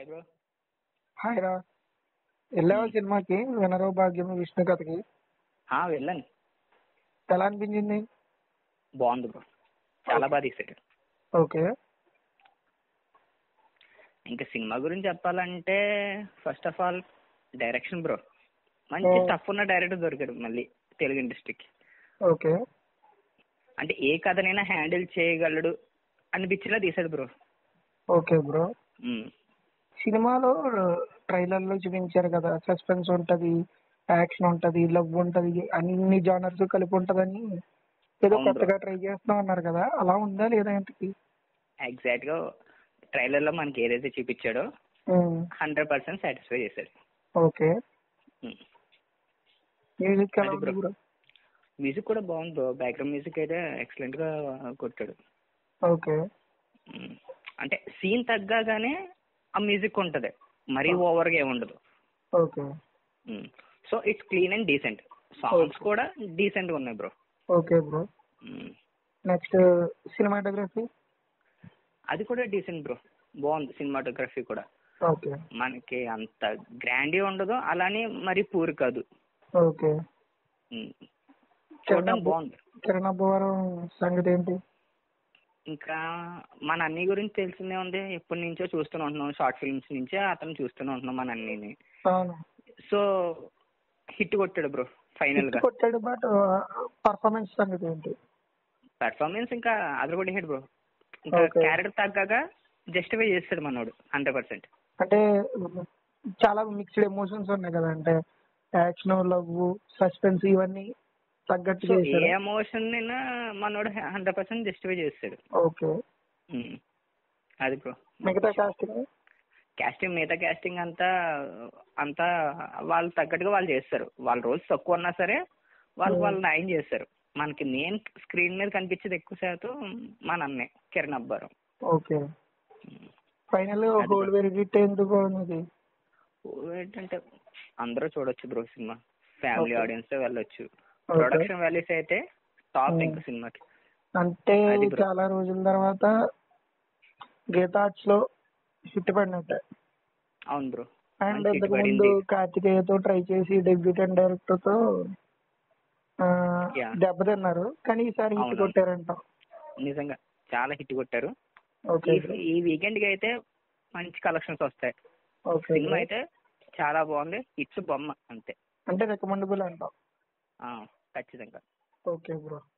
Hi bro hi రా వెళ్ళావా సినిమాకి వినరో భాగ్యం విష్ణు కథకి వెళ్ళాను ఎలా అనిపించింది బాగుంది బ్రో చాలా బాగా తీసాడు ఓకే ఇంకా సినిమా గురించి చెప్పాలంటే first of all direction bro మంచి Oh. టఫ్ ఉన్న డైరెక్టర్ దొరికాడు మళ్ళీ తెలుగు ఇండస్ట్రీకి ఓకే అంటే ఏ కథనైనా హ్యాండిల్ చేయగలడు అనిపించేలా తీసాడు బ్రో ఓకే బ్రో సినిమాలో ట్రైలర్ లో చూపించారు కదా సస్పెన్స్ ఉంటది యాక్షన్ ఉంటది లవ్ ఉంటది అన్ని జానర్స్ కలిపి ఉంటదని ఏదో అవును bro. కొత్తగా ట్రై చేస్తున్నాం అన్నారు కదా అలా ఉందా లేదా ఇంతకి ఎగ్జాక్ట్ గా ట్రైలర్ లో మనకి ఏదైతే చూపించాడో హండ్రెడ్ పర్సెంట్ సాటిస్ఫై చేశాడు ఓకే Hmm. మ్యూజిక్ ఎలా అది ఉంది bro. బ్రో మ్యూజిక్ కూడా బాగుంది బ్రో బ్యాక్గ్రౌండ్ మ్యూజిక్ అయితే ఎక్సలెంట్ గా కొట్టాడు ఓకే మ్మ్. అంటే సీన్ తగ్గగానే ఆ మ్యూజిక్ ఉంటది మరీ ఓవర్ గా ఏమి ఉండదు okay so it's clean and decent songs Okay. కూడా డీసెంట్ గా ఉన్నాయి bro okay bro next cinematography అది కూడా డీసెంట్ బ్రో బాగుంది సినిమాటోగ్రఫీ కూడా ఓకే మనకి అంత గ్రాండ్ ఉండదు అలానే మరి పూర్ కాదు ఓకే మ్మ్. కిరణ్ చూడడం అబ్బు- బాగుంది కిరణ్ అబ్బవరం సంగతి ఏంటి ఇంకా మన అన్ని గురించి తెలిసిందే ఉంది ఎప్పటి నుంచో చూస్తూనే ఉంటున్నాం షార్ట్ ఫిల్మ్స్ నుంచే అతను చూస్తూనే ఉంటున్నాం మన అన్నిని అవును సో హిట్ కొట్టాడు బ్రో ఫైనల్ గా హిట్ కొట్టాడు బట్ పర్ఫార్మెన్స్ సంగతి ఏంటి పర్ఫార్మెన్స్ ఇంకా అదర్ కూడా హిట్ బ్రో ఇంకా Okay. క్యారెక్టర్ తగ్గగా జస్టిఫై చేస్తాడు మనోడు హండ్రెడ్ పర్సెంట్ అంటే చాలా మిక్స్డ్ ఎమోషన్స్ ఉన్నాయి కదా అంటే యాక్షన్ లవ్ సస్పెన్స్ ఇవన్నీ తగ్గట్టు సో ఏ చేశారు ఎమోషన్ అయినా మనోడు హండ్రెడ్ పర్సెంట్ జస్టిఫై చేస్తాడు ఓకే ఉమ్. అది బ్రో మిగతా కాస్టింగ్ కాస్టింగ్ మిగతా కాస్టింగ్ అంతా అంతా వాళ్ళు తగ్గట్టుగా వాళ్ళు చేస్తారు వాళ్ళ రోజు తక్కువ ఉన్నా సరే వాళ్ళు Hmm. వాళ్ళు న్యాయం చేస్తారు మనకి మెయిన్ స్క్రీన్ మీద కనిపించేది ఎక్కువ శాతం మన అన్నే కిరణ్ అబ్బారం ఓకే ఫైనల్ అది హోల్ వెరిడిట్ ఎందుకు అనేది ఏంటంటే అందరూ చూడొచ్చు bro cinema family Okay. Audience వెళ్ళొచ్చు Okay. ప్రొడక్షన్ వాల్యూస్ అయితే టాప్ Hmm. ఇంకా సినిమాకి అంటే అది bro. చాలా రోజుల తర్వాత గీతార్ట్స్ లో హిట్ పడినట్టే అవును బ్రో అండ్ మంచి hit ఇంతకు ముందు పడింది. కార్తికేయతో ట్రై చేసి డెబ్యూటెంట్ డైరెక్టర్ తో ఆ, Yeah. దెబ్బతిన్నారు కానీ ఈసారి హిట్ అవును. కొట్టారంట నిజంగా చాలా హిట్ కొట్టారు ఓకే ఈ ఈ వీకెండ్ కి అయితే మంచి కలెక్షన్స్ వస్తాయి ఓకే సినిమా అయితే చాలా బాగుంది ఇట్స్ బొమ్మ అంతే అంటే రికమెండబుల్ అంటాం ఆ, ఖచ్చితంగా ఓకే బ్రో